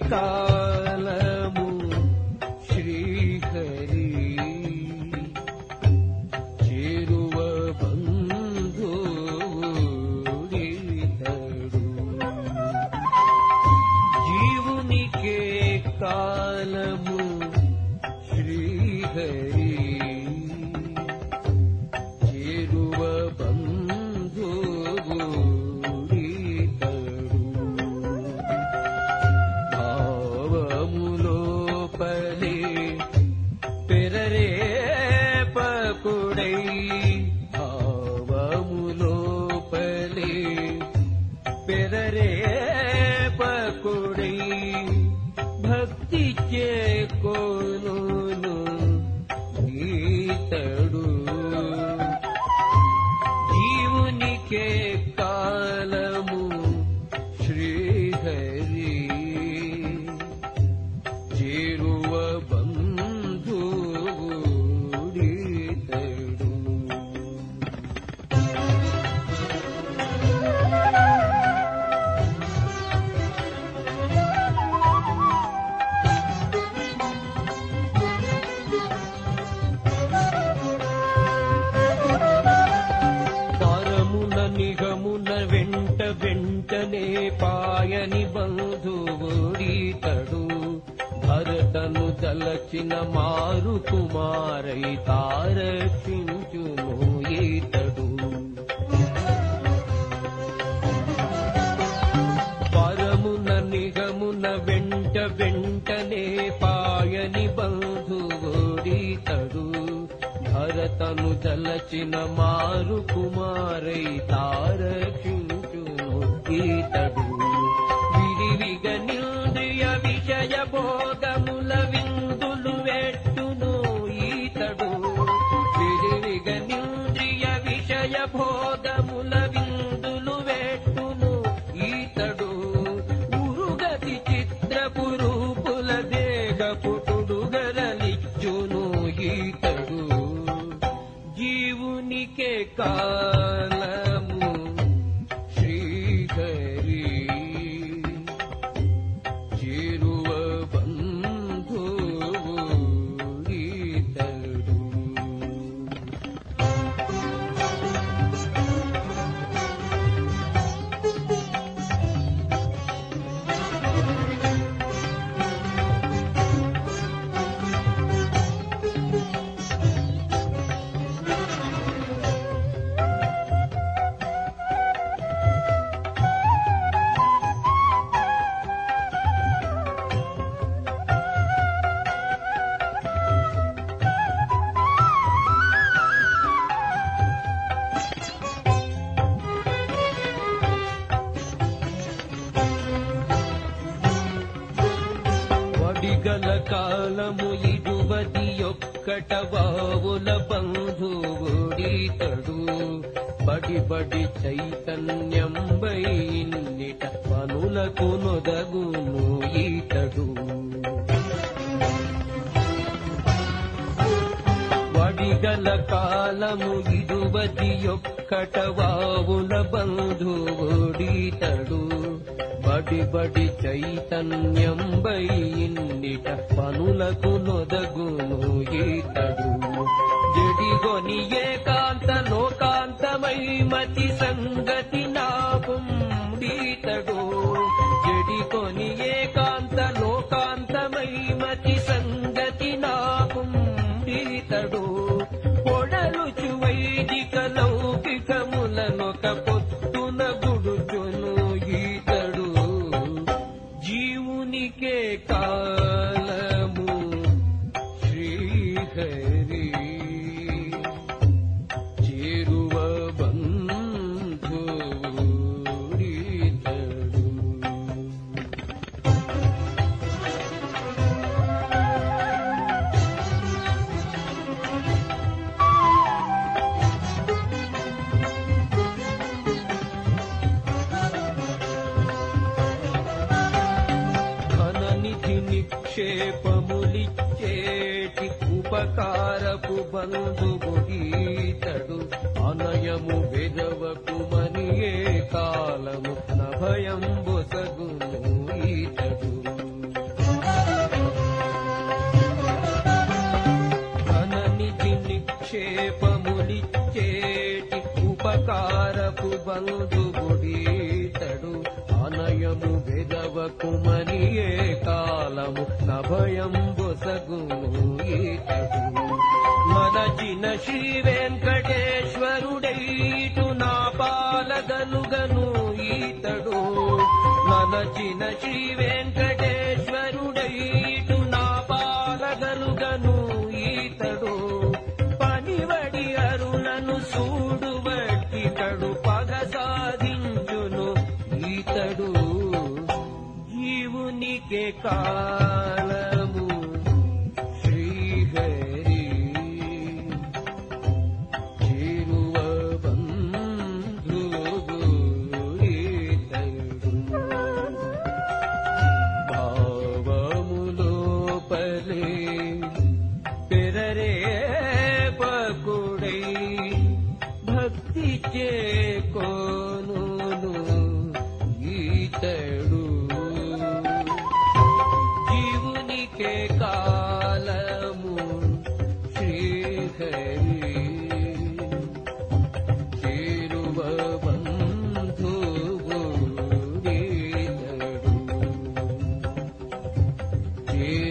కాలము శ్రీహరి చేరువ బంధుడీతడు జీవునికే కాలము శ్రీహరి చేరువ బంధుడీతడు భావములోపలే పెరరే పకుడై భావములోపలే పెరరే పకుడై భక్తి చేకోను ఈతడు జీవునికే కాలము శ్రీహరి చేరువ బంధుడీతడు పరమున నిగమున వెంట వెంటనే పాయని బంధువుడీతడు భరతను తలచిన మారు కుమారై తారక్షించును ఈతడు పరమున నిగమున వెంట వెంటనే పాయని బంధువుడీతడు భరతను తలచిన మారు కుమారై తారక్షించును ఈతడు విరివిగ నింద్రియ విషయ భోగముల విందులు వెట్టును ఈతడు విరివిగ నింద్రియ విషయ భోగముల విందులు వెట్టును ఈతడు ఉరుగతి చిత్ర పురూపుల దేగ పుటుడు గరలిచ్చును ఈతడు జీవునికే కాలము శ్రీహరి చేరువ బంధుడీతడు వడిగల కాలము ఇడువది ఒక్కట బావుల బంధువుడీతడు బడి బడి చైతన్యం బైన్నిట పనులకు నొదగును ఈతడు వడిగల కాలము ఇడువది ఒక్కట వావుల బంధువుడీతడు బడి బడి చైతన్యం బైన్నిట పనులకు నొదగును ఈతడు జడిగొని ఏకాంత లోకాంతమై మతి సంగతి నాపుండీతడు జడికొని ఏకాంత లోకాంతమై మతి సంగతి నాపుండీతడు పొడలుచు వైదిక లౌకికములనొక పొత్తున గుడుచును ఈతడు జీవునికే కాలము శ్రీహరి చేరువ బంధుడీతడు ధననిధి నిక్షేపములిచ్చేటి ఉపకారపు బంధువుగీతడు అనయము వెదవకు మనియే కాలము నభయం బొసగును ఈతడు సంక్షేపములిచ్చేటి ఉపకారపు బంధుగుడీతడు అనయము వెదవకుమని ఏ కాలము నభయం బొసగును ఈతడు మనచిన శ్రీ వెంకటేశ్వరుడైటు నా పాలగనుగను ఈతడు మనచిన శ్రీ వెంకటేశ్వరుడైటు నా పాలగనుగను ఈతడు పనివడి అరుణను సూడు వట్టితడు పగ సాధించును ఈతడు జీవునికే కాలము శ్రీహరి చేరువ బంధువు ఈతడు భావములో పలే పెరరే పకుడై భక్తి చేకోను ఈతడు జీవునికే కాలము శ్రీహరి చేరువ బంధువు ఈతడు